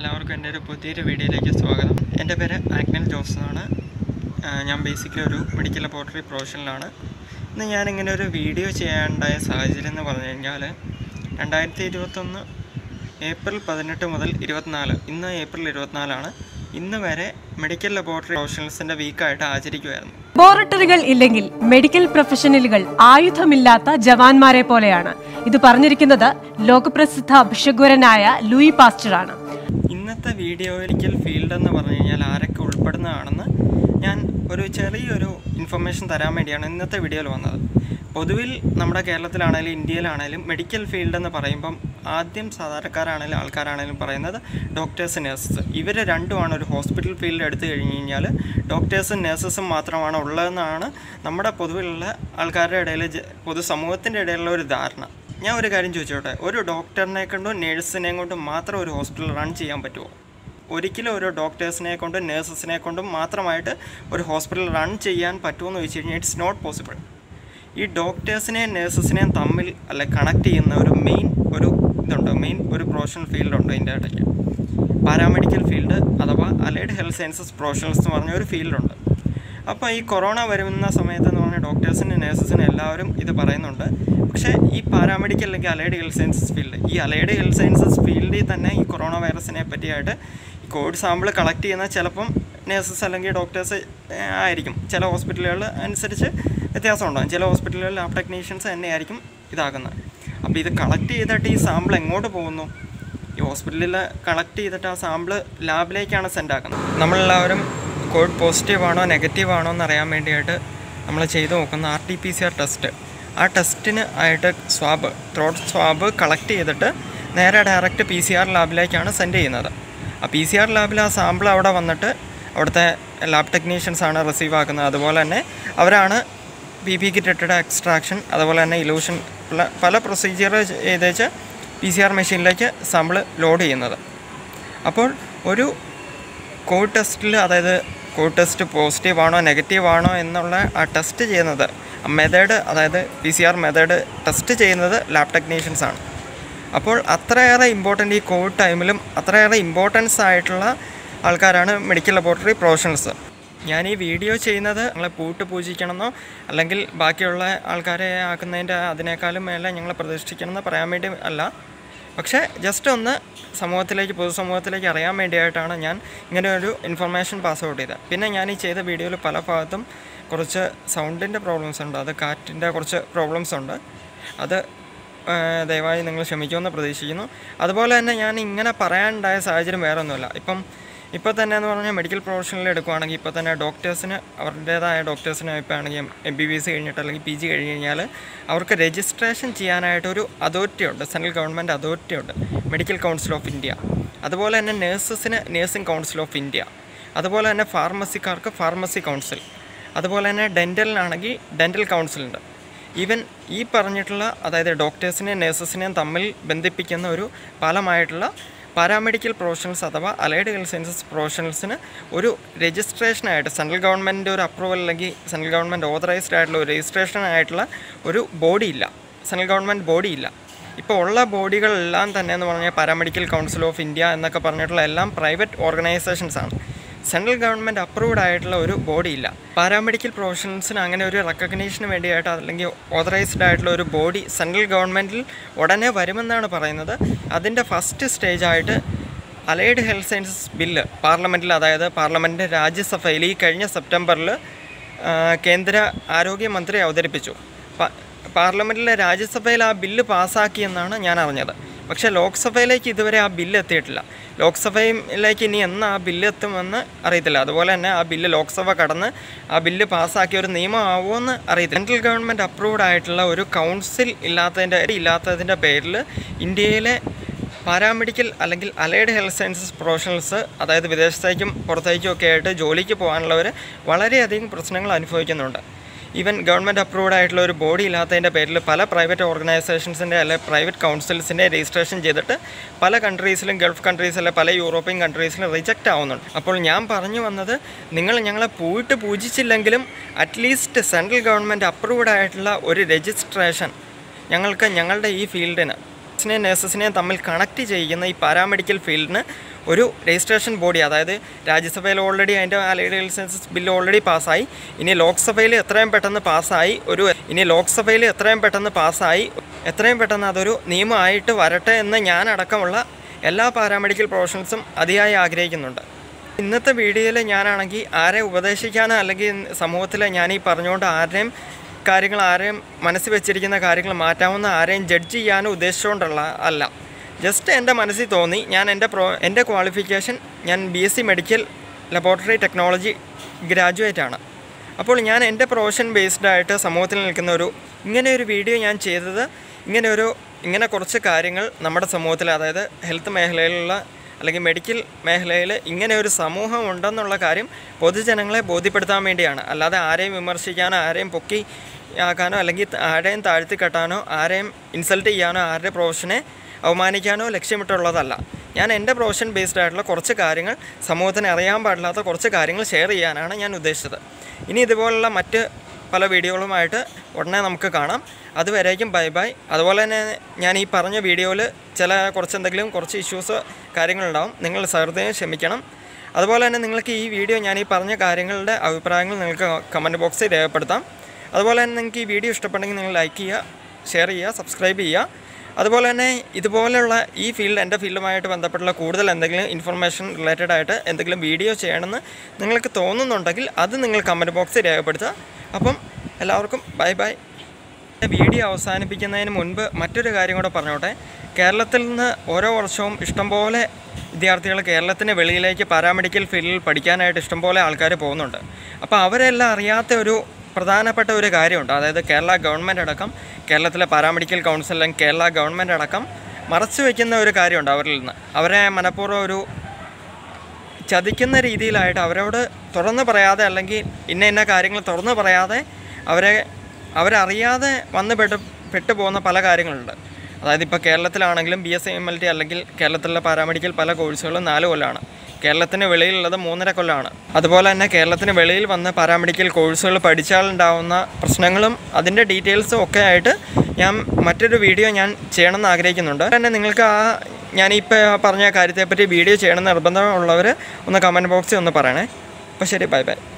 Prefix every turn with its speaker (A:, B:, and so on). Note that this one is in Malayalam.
A: എല്ലാവർക്കും എൻ്റെ ഒരു പുതിയൊരു വീഡിയോയിലേക്ക് സ്വാഗതം എൻ്റെ പേര് ആഗ്നൽ ജോസ് എന്നാണ് ആ, ഞാൻ ബേസിക്കലി ഒരു മെഡിക്കൽ ലബോറട്ടറി പ്രൊഫഷണലാണ് ഇന്ന് ഞാനിങ്ങനെ ഒരു വീഡിയോ ചെയ്യാനുണ്ടായ സാഹചര്യം എന്ന് പറഞ്ഞു കഴിഞ്ഞാൽ രണ്ടായിരത്തി ഇരുപത്തൊന്ന് ഏപ്രിൽ പതിനെട്ട് മുതൽ ഇരുപത്തിനാല് ഇന്ന് ഏപ്രിൽ ഇരുപത്തിനാലാണ് ഇന്ന് വരെ മെഡിക്കൽ ലബോറട്ടറി പ്രൊഫഷണൽസിൻ്റെ വീക്കായിട്ട് ആചരിക്കുമായിരുന്നു
B: ലബോറട്ടറികൾ ഇല്ലെങ്കിൽ മെഡിക്കൽ പ്രൊഫഷണലുകൾ ആയുധമില്ലാത്ത ജവാന്മാരെ പോലെയാണ് ഇത് പറഞ്ഞിരിക്കുന്നത് ലോകപ്രസിദ്ധ അഭിഷഗ്വരനായ ലൂയി പാസ്റ്ററാണ്
A: ഇന്നത്തെ വീഡിയോയിലിക്കൽ ഫീൽഡ് എന്ന് പറഞ്ഞു കഴിഞ്ഞാൽ ആരൊക്കെ ഉൾപ്പെടുന്നതാണെന്ന് ഞാൻ ഒരു ചെറിയൊരു ഇൻഫർമേഷൻ തരാൻ വേണ്ടിയാണ് ഇന്നത്തെ വീഡിയോയിൽ വന്നത് പൊതുവിൽ നമ്മുടെ കേരളത്തിലാണെങ്കിലും ഇന്ത്യയിലാണെങ്കിലും മെഡിക്കൽ ഫീൽഡ് എന്ന് പറയുമ്പം ആദ്യം സാധാരണക്കാരാണെങ്കിലും ആൾക്കാരാണെങ്കിലും പറയുന്നത് ഡോക്ടേഴ്സ് നഴ്സസ് ഇവർ രണ്ടുമാണ് ഒരു ഹോസ്പിറ്റൽ ഫീൽഡ് എടുത്തു കഴിഞ്ഞ് കഴിഞ്ഞാൽ ഡോക്ടേഴ്സും നഴ്സസും മാത്രമാണ് ഉള്ളതെന്നാണ് നമ്മുടെ പൊതുവിലുള്ള ആൾക്കാരുടെ ഇടയിൽ ജ- പൊതുസമൂഹത്തിൻ്റെ ഇടയിലുള്ള ഒരു ധാരണ ഞാൻ ഒരു കാര്യം ചോദിച്ചോട്ടെ ഒരു ഡോക്ടറിനെ കൊണ്ടും നേഴ്സിനെ കൊണ്ടും മാത്രം ഒരു ഹോസ്പിറ്റൽ റൺ ചെയ്യാൻ പറ്റുമോ ഒരിക്കലും ഒരു ഡോക്ടേഴ്സിനെ കൊണ്ടും നേഴ്സസിനെ കൊണ്ടും മാത്രമായിട്ട് ഒരു ഹോസ്പിറ്റൽ റൺ ചെയ്യാൻ പറ്റുമെന്ന് ചോദിച്ചു കഴിഞ്ഞാൽ ഇറ്റ്സ് നോട്ട് പോസിബിൾ ഈ ഡോക്ടേഴ്സിനെയും നേഴ്സസിനെയും തമ്മിൽ അല്ല കണക്ട് ചെയ്യുന്ന ഒരു മെയിൻ ഒരു ഇതുണ്ട് മെയിൻ ഒരു പ്രൊഫഷണൽ ഫീൽഡുണ്ട് ഇതിൻ്റെ ഇടയ്ക്ക് പാരാമെഡിക്കൽ ഫീൽഡ് അഥവാ അലൈഡ് ഹെൽത്ത് സയൻസസ് പ്രൊഫഷണൽസ് എന്ന് പറഞ്ഞ ഒരു ഫീൽഡുണ്ട് അപ്പോൾ ഈ കൊറോണ വരുന്ന സമയത്ത് എന്ന് പറഞ്ഞാൽ ഡോക്ടേഴ്സിനും നേഴ്സസിനും എല്ലാവരും ഇത് പറയുന്നുണ്ട് പക്ഷേ ഈ പാരാമെഡിക്കൽ അല്ലെങ്കിൽ അലൈഡ് ഹെൽത്ത് സയൻസസ് ഫീൽഡ് ഈ അലൈഡ് ഹെൽത്ത് സയൻസസ് ഫീൽഡിൽ തന്നെ ഈ കൊറോണ വൈറസിനെ പറ്റിയായിട്ട് ഈ കോവിഡ് സാമ്പിൾ കളക്ട് ചെയ്യുന്ന ചിലപ്പം നേഴ്സസ് അല്ലെങ്കിൽ ഡോക്ടേഴ്സ് ആയിരിക്കും ചില ഹോസ്പിറ്റലുകൾ അനുസരിച്ച് വ്യത്യാസം ഉണ്ടാകും ചില ഹോസ്പിറ്റലുകളിൽ ലാബ് ടെക്നീഷ്യൻസ് തന്നെയായിരിക്കും ഇതാക്കുന്നത് അപ്പോൾ ഇത് കളക്ട് ചെയ്തിട്ട് ഈ സാമ്പിൾ എങ്ങോട്ട് പോകുന്നു ഈ ഹോസ്പിറ്റലിൽ കളക്ട് ചെയ്തിട്ട് ആ സാമ്പിൾ ലാബിലേക്കാണ് സെൻഡ് ആക്കുന്നത് നമ്മളെല്ലാവരും കോവിഡ് പോസിറ്റീവ് ആണോ നെഗറ്റീവ് ആണോ എന്ന് അറിയാൻ വേണ്ടിയിട്ട് നമ്മൾ ചെയ്ത് നോക്കുന്ന R T P C R test ആ ടെസ്റ്റിന് ആയിട്ട് സ്വാബ് ത്രോട്ട് സ്വാബ് കളക്ട് ചെയ്തിട്ട് നേരെ ഡയറക്റ്റ് പി സി ആർ ലാബിലേക്കാണ് സെൻഡ് ചെയ്യുന്നത് ആ പി സി ആർ ലാബിൽ ആ സാമ്പിൾ അവിടെ വന്നിട്ട് അവിടുത്തെ ലാബ് ടെക്നീഷ്യൻസ് ആണ് റിസീവ് ആക്കുന്നത് അതുപോലെ തന്നെ അവരാണ് ബി പി കിറ്റ് ഇട്ടിട്ട് എക്സ്ട്രാക്ഷൻ അതുപോലെ തന്നെ ഇലൂഷൻ പല പല പ്രൊസീജിയർ ചെയ്തേച്ച് പി സി ആർ മെഷീനിലേക്ക് സാമ്പിൾ ലോഡ് ചെയ്യുന്നത് അപ്പോൾ ഒരു കോവിഡ് ടെസ്റ്റിൽ അതായത് കോവിഡ് ടെസ്റ്റ് പോസിറ്റീവ് ആണോ നെഗറ്റീവ് ആണോ എന്നുള്ള ആ ടെസ്റ്റ് ചെയ്യുന്നത് മെത്തേഡ് അതായത് P C R method test ചെയ്യുന്നത് ലാബ് ടെക്നീഷ്യൻസ് ആണ് അപ്പോൾ അത്രയേറെ ഇമ്പോർട്ടൻ്റ് ഈ കോവിഡ് ടൈമിലും അത്രയേറെ ഇമ്പോർട്ടൻസ് ആയിട്ടുള്ള ആൾക്കാരാണ് മെഡിക്കൽ ലബോറട്ടറി പ്രൊഫഷണൽസ് ഞാൻ ഈ വീഡിയോ ചെയ്യുന്നത് ഞങ്ങളെ പൂട്ട് പൂജിക്കണമെന്നോ അല്ലെങ്കിൽ ബാക്കിയുള്ള ആൾക്കാരെ ആക്കുന്നതിൻ്റെ അതിനേക്കാളും മേലെ ഞങ്ങൾ പ്രതിഷ്ഠിക്കണമെന്ന് പറയാൻ വേണ്ടി അല്ല പക്ഷേ ജസ്റ്റ് ഒന്ന് സമൂഹത്തിലേക്ക് പൊതുസമൂഹത്തിലേക്ക് അറിയാൻ വേണ്ടിയായിട്ടാണ് ഞാൻ ഇങ്ങനെ ഒരു ഇൻഫർമേഷൻ പാസ് ഔട്ട് ചെയ്തത് പിന്നെ ഞാൻ ഈ ചെയ്ത വീഡിയോയിൽ പല ഭാഗത്തും കുറച്ച് സൗണ്ടിൻ്റെ പ്രോബ്ലംസ് ഉണ്ട് അത് കാറ്റിൻ്റെ കുറച്ച് പ്രോബ്ലംസ് ഉണ്ട് അത് ആ, ദയവായി നിങ്ങൾ ക്ഷമിക്കുമെന്ന് പ്രതീക്ഷിക്കുന്നു അതുപോലെ തന്നെ ഞാൻ ഇങ്ങനെ പറയാനുണ്ടായ സാഹചര്യം വേറെ ഒന്നുമില്ല ഇപ്പം ഇപ്പോൾ തന്നെ എന്ന് പറഞ്ഞാൽ മെഡിക്കൽ പ്രൊഫഷണലിൽ എടുക്കുവാണെങ്കിൽ ഇപ്പോൾ തന്നെ ഡോക്ടേഴ്സിന് അവരുടേതായ ഡോക്ടേഴ്സിന് ഇപ്പോൾ ആണെങ്കിൽ എം ബി ബി എസ് കഴിഞ്ഞിട്ട് അല്ലെങ്കിൽ പി ജി കഴിഞ്ഞ് കഴിഞ്ഞാൽ അവർക്ക് രജിസ്ട്രേഷൻ ചെയ്യാനായിട്ട് ഒരു അതോറിറ്റി ഉണ്ട് സെൻട്രൽ ഗവൺമെൻറ് അതോറിറ്റി ഉണ്ട് മെഡിക്കൽ കൗൺസിൽ ഓഫ് ഇന്ത്യ അതുപോലെ തന്നെ നേഴ്സസിന് നേഴ്സിംഗ് കൗൺസിൽ ഓഫ് ഇന്ത്യ അതുപോലെ തന്നെ ഫാർമസിക്കാർക്ക് ഫാർമസി കൗൺസിൽ അതുപോലെ തന്നെ ഡെൻറ്റലിനാണെങ്കിൽ ഡെൻറ്റൽ കൗൺസിലുണ്ട് ഈവൻ ഈ പറഞ്ഞിട്ടുള്ള അതായത് ഡോക്ടേഴ്സിനെയും നേഴ്സസിനെയും തമ്മിൽ ബന്ധിപ്പിക്കുന്ന ഒരു പാലമായിട്ടുള്ള പാരാമെഡിക്കൽ പ്രൊഫഷണൽസ് അഥവാ അലൈഡ് ഹെൽത്ത് സയൻസസ് പ്രൊഫഷണൽസിന് ഒരു രജിസ്ട്രേഷനായിട്ട് സെൻട്രൽ ഗവൺമെൻറ്റിൻ്റെ ഒരു അപ്രൂവൽ അല്ലെങ്കിൽ സെൻട്രൽ ഗവൺമെൻറ് ഓതറൈസ്ഡ് ആയിട്ടുള്ള ഒരു രജിസ്ട്രേഷൻ ആയിട്ടുള്ള ഒരു ബോഡി ഇല്ല സെൻട്രൽ ഗവൺമെൻറ് ബോഡി ഇല്ല ഇപ്പോൾ ഉള്ള ബോഡികളെല്ലാം തന്നെ എന്ന് പറഞ്ഞാൽ പാരാമെഡിക്കൽ കൗൺസിൽ ഓഫ് ഇന്ത്യ എന്നൊക്കെ പറഞ്ഞിട്ടുള്ള എല്ലാം പ്രൈവറ്റ് ഓർഗനൈസേഷൻസ് ആണ് സെൻട്രൽ ഗവൺമെൻറ് അപ്രൂവ്ഡ് ആയിട്ടുള്ള ഒരു ബോഡി ഇല്ല പാരാമെഡിക്കൽ പ്രൊഫഷണൽസിന് അങ്ങനെ ഒരു റെക്കഗ്നീഷന് വേണ്ടിയിട്ട് അല്ലെങ്കിൽ ഓതറൈസ്ഡ് ആയിട്ടുള്ള ഒരു ബോഡി സെൻട്രൽ ഗവൺമെൻറ്റിൽ ഉടനെ വരുമെന്നാണ് പറയുന്നത് അതിൻ്റെ ഫസ്റ്റ് സ്റ്റേജായിട്ട് അലൈഡ് ഹെൽത്ത് സയൻസസ് ബില്ല് പാർലമെൻറ്റിൽ അതായത് പാർലമെൻറ്റിൻ്റെ രാജ്യസഭയിൽ ഈ കഴിഞ്ഞ സെപ്റ്റംബറിൽ ആ, കേന്ദ്ര ആരോഗ്യമന്ത്രി അവതരിപ്പിച്ചു പ- പാർലമെൻറ്റിലെ രാജ്യസഭയിൽ ആ ബില്ല് പാസ്സാക്കിയെന്നാണ് ഞാൻ അറിഞ്ഞത് പക്ഷേ ലോക്സഭയിലേക്ക് ഇതുവരെ ആ ബില്ല് എത്തിയിട്ടില്ല ലോക്സഭയിലേക്ക് ഇനി എന്ന് ആ ബില്ല് എത്തുമെന്ന് അറിയത്തില്ല അതുപോലെ തന്നെ ആ ബില്ല് ലോക്സഭ കടന്ന് ആ ബില്ല് പാസ്സാക്കിയ ഒരു നിയമമാവുമോ എന്ന് അറിയത്തില്ല സെൻട്രൽ ഗവൺമെൻറ് അപ്രൂവ്ഡ് ആയിട്ടുള്ള ഒരു കൗൺസിൽ ഇല്ലാത്തതിൻ്റെ ഇല്ലാത്തതിൻ്റെ പേരിൽ ഇന്ത്യയിലെ പാരാമെഡിക്കൽ അല്ലെങ്കിൽ അലൈഡ് ഹെൽത്ത് സയൻസസ് പ്രൊഫഷണൽസ് അതായത് വിദേശത്തേക്കും പുറത്തേക്കും ഒക്കെ ആയിട്ട് ജോലിക്ക് പോകാനുള്ളവർ വളരെയധികം പ്രശ്നങ്ങൾ അനുഭവിക്കുന്നുണ്ട് ഈവൻ ഗവൺമെൻറ് അപ്രൂവ്ഡ് ആയിട്ടുള്ള ഒരു ബോഡി ഇല്ലാത്തതിൻ്റെ പേരിൽ പല പ്രൈവറ്റ് ഓർഗനൈസേഷൻസിൻ്റെ അല്ലെ പ്രൈവറ്റ് കൗൺസിൽസിൻ്റെ രജിസ്ട്രേഷൻ ചെയ്തിട്ട് പല കൺട്രീസിലും ഗൾഫ് കൺട്രീസിലെ പല യൂറോപ്യൻ കൺട്രീസിലും റിജക്റ്റ് ആവുന്നുണ്ട് അപ്പോൾ ഞാൻ പറഞ്ഞു വന്നത് നിങ്ങൾ ഞങ്ങളെ പോയിട്ട് പൂജിച്ചില്ലെങ്കിലും അറ്റ്ലീസ്റ്റ് സെൻട്രൽ ഗവൺമെൻറ് അപ്രൂവ്ഡ് ആയിട്ടുള്ള ഒരു രജിസ്ട്രേഷൻ ഞങ്ങൾക്ക് ഞങ്ങളുടെ ഈ ഫീൽഡിന് ഡോക്ടേഴ്സിനെയും നഴ്സസിനെയും തമ്മിൽ കണക്ട് ചെയ്യുന്ന ഈ പാരാമെഡിക്കൽ ഫീൽഡിന് ഒരു രജിസ്ട്രേഷൻ ബോഡി അതായത് രാജ്യസഭയിൽ ഓൾറെഡി അതിൻ്റെ ലൈസൻസസ് ബില്ല് ഓൾറെഡി പാസ്സായി ഇനി ലോക്സഭയിൽ എത്രയും പെട്ടെന്ന് പാസ്സായി ഒരു ഇനി ലോക്സഭയിൽ എത്രയും പെട്ടെന്ന് പാസ്സായി എത്രയും പെട്ടെന്ന് അതൊരു നിയമമായിട്ട് വരട്ടെ എന്ന് ഞാൻ അടക്കമുള്ള എല്ലാ പാരാമെഡിക്കൽ പ്രൊഫഷണൽസും അതിയായി ആഗ്രഹിക്കുന്നുണ്ട് ഇന്നത്തെ വീഡിയോയിൽ ഞാനാണെങ്കിൽ ആരെ ഉപദേശിക്കാനോ അല്ലെങ്കിൽ സമൂഹത്തിൽ ഞാൻ ഈ പറഞ്ഞുകൊണ്ട് ആരുടെയും കാര്യങ്ങൾ ആരെയും മനസ്സിൽ വെച്ചിരിക്കുന്ന കാര്യങ്ങൾ മാറ്റാവുന്ന ആരെയും ജഡ്ജ് ചെയ്യാനോ ഉദ്ദേശിച്ചുകൊണ്ടുള്ള അല്ല ജസ്റ്റ് എൻ്റെ മനസ്സിൽ തോന്നി ഞാൻ എൻ്റെ പ്രോ എൻ്റെ ക്വാളിഫിക്കേഷൻ ഞാൻ B S C medical laboratory technology graduate ആണ് അപ്പോൾ ഞാൻ എൻ്റെ പ്രൊഫഷൻ ബേസ്ഡ് ആയിട്ട് സമൂഹത്തിൽ നിൽക്കുന്ന ഒരു ഇങ്ങനെ ഒരു വീഡിയോ ഞാൻ ചെയ്തത് ഇങ്ങനെ ഒരു ഇങ്ങനെ കുറച്ച് കാര്യങ്ങൾ നമ്മുടെ സമൂഹത്തിൽ അതായത് ഹെൽത്ത് മേഖലയിലുള്ള അല്ലെങ്കിൽ മെഡിക്കൽ മേഖലയിൽ ഇങ്ങനെ ഒരു സമൂഹം ഉണ്ടെന്നുള്ള കാര്യം പൊതുജനങ്ങളെ ബോധ്യപ്പെടുത്താൻ വേണ്ടിയാണ് അല്ലാതെ ആരെയും വിമർശിക്കാനോ ആരെയും പൊക്കി ആക്കാനോ അല്ലെങ്കിൽ ആരെയും താഴ്ത്തി കെട്ടാനോ ആരെയും ഇൻസൾട്ട് ചെയ്യാനോ ആരുടെ പ്രൊഫഷനെ അവമാനിക്കാനോ ലക്ഷ്യമിട്ടുള്ളതല്ല ഞാൻ എൻ്റെ പ്രൊഫഷൻ ബേസ്ഡ് ആയിട്ടുള്ള കുറച്ച് കാര്യങ്ങൾ സമൂഹത്തിന് അറിയാൻ പാടില്ലാത്ത കുറച്ച് കാര്യങ്ങൾ ഷെയർ ചെയ്യാനാണ് ഞാൻ ഉദ്ദേശിച്ചത് ഇനി ഇതുപോലുള്ള മറ്റ് പല വീഡിയോകളുമായിട്ട് ഉടനെ നമുക്ക് കാണാം അതുവരേക്കും ബൈ ബൈ അതുപോലെ തന്നെ ഞാൻ ഈ പറഞ്ഞ വീഡിയോയിൽ ചില കുറച്ച് എന്തെങ്കിലും കുറച്ച് ഇഷ്യൂസ് കാര്യങ്ങളുണ്ടാവും നിങ്ങൾ സഹൃദയം ക്ഷമിക്കണം അതുപോലെ തന്നെ നിങ്ങൾക്ക് ഈ വീഡിയോ ഞാൻ ഈ പറഞ്ഞ കാര്യങ്ങളുടെ അഭിപ്രായങ്ങൾ നിങ്ങൾക്ക് കമൻറ്റ് ബോക്സിൽ രേഖപ്പെടുത്താം അതുപോലെ തന്നെ നിങ്ങൾക്ക് ഈ വീഡിയോ ഇഷ്ടപ്പെട്ടെങ്കിൽ നിങ്ങൾ ലൈക്ക് ചെയ്യുക ഷെയർ ചെയ്യുക സബ്സ്ക്രൈബ് ചെയ്യുക അതുപോലെ തന്നെ ഇതുപോലെയുള്ള ഈ ഫീൽഡ് എൻ്റെ ഫീൽഡുമായിട്ട് ബന്ധപ്പെട്ടുള്ള കൂടുതൽ എന്തെങ്കിലും ഇൻഫർമേഷൻ റിലേറ്റഡ് ആയിട്ട് എന്തെങ്കിലും വീഡിയോ ചെയ്യണമെന്ന് നിങ്ങൾക്ക് തോന്നുന്നുണ്ടെങ്കിൽ അത് നിങ്ങൾ കമൻറ്റ് ബോക്സിൽ രേഖപ്പെടുത്തുക അപ്പം എല്ലാവർക്കും ബൈ ബൈ വീഡിയോ അവസാനിപ്പിക്കുന്നതിന് മുൻപ് മറ്റൊരു കാര്യം കൂടെ പറഞ്ഞോട്ടെ കേരളത്തിൽ നിന്ന് ഓരോ വർഷവും ഇഷ്ടംപോലെ വിദ്യാർത്ഥികൾ കേരളത്തിന് വെളിയിലേക്ക് പാരാമെഡിക്കൽ ഫീൽഡിൽ പഠിക്കാനായിട്ട് ഇഷ്ടംപോലെ ആൾക്കാർ പോകുന്നുണ്ട് അപ്പോൾ അവരെല്ലാം അറിയാത്ത ഒരു പ്രധാനപ്പെട്ട ഒരു കാര്യമുണ്ട് അതായത് കേരള ഗവൺമെൻറ് അടക്കം കേരളത്തിലെ പാരാമെഡിക്കൽ കൗൺസിൽ അല്ലെങ്കിൽ കേരള ഗവൺമെൻറ് അടക്കം മറച്ചു വയ്ക്കുന്ന ഒരു കാര്യമുണ്ട് അവരിൽ നിന്ന് അവരെ മനഃപൂർവ്വം ഒരു ചതിക്കുന്ന രീതിയിലായിട്ട് അവരോട് തുറന്ന് പറയാതെ അല്ലെങ്കിൽ ഇന്ന ഇന്ന കാര്യങ്ങൾ തുറന്ന് പറയാതെ അവരെ അവരറിയാതെ വന്ന് പെട്ട് പെട്ടുപോകുന്ന പല കാര്യങ്ങളുണ്ട് അതായത് ഇപ്പോൾ കേരളത്തിലാണെങ്കിലും B S M L T അല്ലെങ്കിൽ കേരളത്തിലെ പാരാമെഡിക്കൽ പല കോഴ്സുകളും നാല് കൊല്ലമാണ് കേരളത്തിന് വെളിയിലുള്ളത് മൂന്നര കൊല്ലമാണ് അതുപോലെ തന്നെ കേരളത്തിന് വെളിയിൽ വന്ന് പാരാമെഡിക്കൽ കോഴ്സുകൾ പഠിച്ചാലുണ്ടാവുന്ന പ്രശ്നങ്ങളും അതിൻ്റെ ഡീറ്റെയിൽസും ഒക്കെ ആയിട്ട് ഞാൻ മറ്റൊരു വീഡിയോ ഞാൻ ചെയ്യണമെന്ന് ആഗ്രഹിക്കുന്നുണ്ട് തന്നെ നിങ്ങൾക്ക് ആ ഞാനിപ്പോൾ പറഞ്ഞ കാര്യത്തെപ്പറ്റി വീഡിയോ ചെയ്യണമെന്ന് നിർബന്ധമുള്ളവർ ഒന്ന് കമൻറ്റ് ബോക്സിൽ ഒന്ന് പറയണേ അപ്പോൾ ശരി ബൈ ബൈ